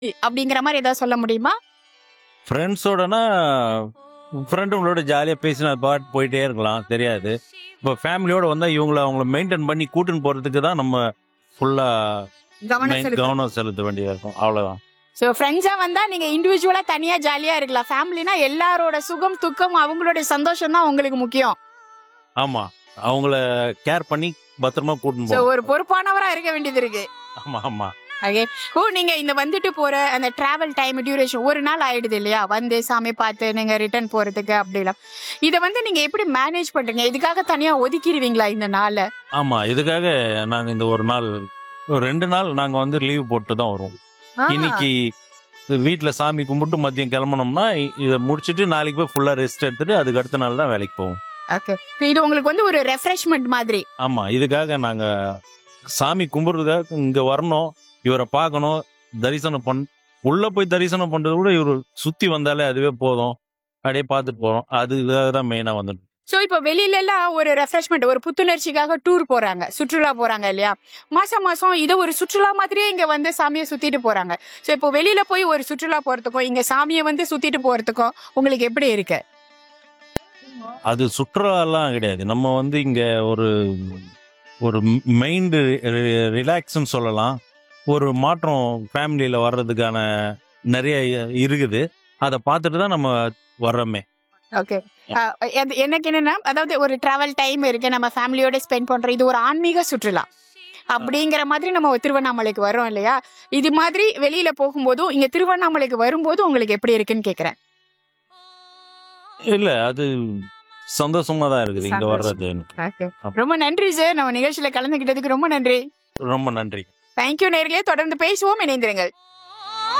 அப்படிங்கிற மாதிரி ஏதாவது சொல்ல முடியுமா ஃப்ரெண்ட்ஸோடனா ஃப்ரெண்டுங்களோட ஜாலியாக பேசினா பாட்டு போயிட்டே இருக்கலாம் தெரியாது இப்போ ஃபேமிலியோட வந்தால் இவங்கள அவங்கள மெயின்டைன் பண்ணி கூட்டின்னு போகிறதுக்கு தான் நம்ம ஃபுல்லாக கவனம் செலுத்த கவனம் செலுத்த வேண்டியதாக இருக்கும் அவ்வளோதான் ஸோ ஃப்ரெண்ட்ஸா வந்தா நீங்க இண்டிவிஜுவலா தனியா ஜாலியா இருக்கலாம் ஃபேமிலினா எல்லாரோட சுகம் துக்கம் அவங்களோட சந்தோஷம் தான் உங்களுக்கு முக்கியம் ஆமாம் அவங்கள கேர் பண்ணி பத்திரமா கூட்டின்னு ஸோ போகணும் ஒரு பொறுப்பானவரா இருக்க வேண்டியது இருக்கு ஆமாம் ஆமாம் ஓகே ஓ நீங்க இந்த வந்துட்டு போற அந்த டிராவல் டைம் டியூரேஷன் ஒரு நாள் ஆயிடுது இல்லையா வந்து சாமி பார்த்து நீங்க ரிட்டர்ன் போறதுக்கு அப்படிலாம் இதை வந்து நீங்க எப்படி மேனேஜ் பண்றீங்க இதுக்காக தனியா ஒதுக்கிடுவீங்களா இந்த நாளை ஆமாம் இதுக்காக நாங்கள் இந்த ஒரு நாள் ஒரு ரெண்டு நாள் நாங்கள் வந்து லீவ் போட்டு தான் வருவோம் இன்னைக்கு வீட்டில் சாமி கும்பிட்டு மதியம் கிளம்பணும்னா இ- இதை முடிச்சுட்டு நாளைக்கு போய் ஃபுல்லாக ரெஸ்ட் எடுத்துட்டு அதுக்கு அடுத்த நாள் தான் வேலைக்கு போவோம் ஓகே இது உங்களுக்கு வந்து ஒரு ரெஃப்ரெஷ்மெண்ட் மாதிரி ஆமாம் இதுக்காக நாங்கள் சாமி கும்பிட்றதுக்காக இங்கே வரணும் இவரை பார்க்கணும் தரிசனம் பண் உள்ளே போய் தரிசனம் பண்ணுறத விட இவர் சுற்றி வந்தாலே அதுவே போதும் அப்படியே பார்த்துட்டு போகிறோம் அதுக்காக தான் மெயினாக வந்துட்டு ஸோ இப்போ வெளியில எல்லாம் ஒரு ரெஃப்ரெஷ்மெண்ட் ஒரு புத்துணர்ச்சிக்காக டூர் போறாங்க சுற்றுலா போறாங்க இல்லையா மாசம் மாசம் இதை ஒரு சுற்றுலா மாதிரியே இங்க வந்து சாமியை சுத்திட்டு போறாங்க ஸோ இப்போ வெளியில போய் ஒரு சுற்றுலா போறதுக்கும் இங்க சாமியை வந்து சுத்திட்டு போறதுக்கும் உங்களுக்கு எப்படி இருக்கு அது சுற்றுலாலாம் கிடையாது நம்ம வந்து இங்கே ஒரு ஒரு மைண்டு ரிலாக்ஸ்ன்னு சொல்லலாம் ஒரு மாற்றம் ஃபேமிலியில் வர்றதுக்கான நிறைய இருக்குது அதை பார்த்துட்டு தான் நம்ம வர்றோமே ஓகே எனக்கு என்னன்னா அதாவது ஒரு டிராவல் டைம் இருக்கு நம்ம ஃபேமிலியோட ஸ்பெண்ட் பண்றோம் இது ஒரு ஆன்மீக சுற்றுலா அப்படிங்கிற மாதிரி நம்ம திருவண்ணாமலைக்கு வரோம் இல்லையா இது மாதிரி வெளியில போகும்போதும் இங்க திருவண்ணாமலைக்கு வரும்போது உங்களுக்கு எப்படி இருக்குன்னு கேக்குறேன் இல்லை அது சந்தோஷமா தான் இருக்குது இங்கே சந்தோஷம். வர்றது ரொம்ப நன்றி சார் நம்ம நிகழ்ச்சியில கலந்துகிட்டதுக்கு ரொம்ப நன்றி ரொம்ப நன்றி தேங்க்யூ நேர்களே தொடர்ந்து பேசுவோம் இணைந்திருங்கள்